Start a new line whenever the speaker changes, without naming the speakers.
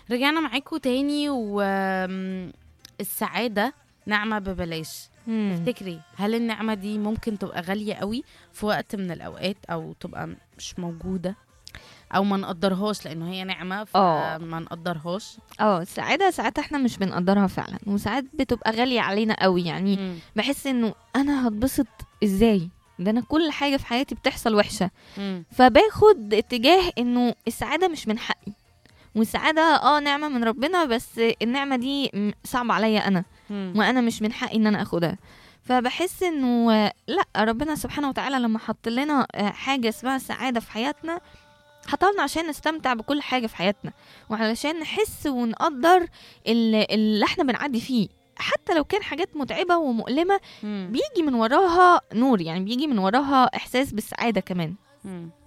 رجعنا معاكم تاني والسعادة نعمة ببلاش
مم.
تفتكري هل النعمة دي ممكن تبقى غالية قوي في وقت من الأوقات أو تبقى مش موجودة أو ما نقدرهاش لأنه هي نعمة
آه.
فما نقدرهاش
اه السعاده ساعات احنا مش بنقدرها فعلا وساعات بتبقى غاليه علينا قوي يعني
مم.
بحس انه انا هتبسط ازاي ده انا كل حاجه في حياتي بتحصل وحشه
مم.
فباخد اتجاه انه السعاده مش من حقي والسعاده اه نعمه من ربنا بس النعمه دي م- صعبه عليا انا
مم.
وانا مش من حقي ان انا اخدها فبحس انه آه، لا ربنا سبحانه وتعالى لما حط لنا آه، حاجه اسمها السعاده في حياتنا حطلنا عشان نستمتع بكل حاجه في حياتنا وعلشان نحس ونقدر ال- اللي احنا بنعدي فيه حتى لو كان حاجات متعبه ومؤلمه
مم.
بيجي من وراها نور يعني بيجي من وراها احساس بالسعاده كمان
مم.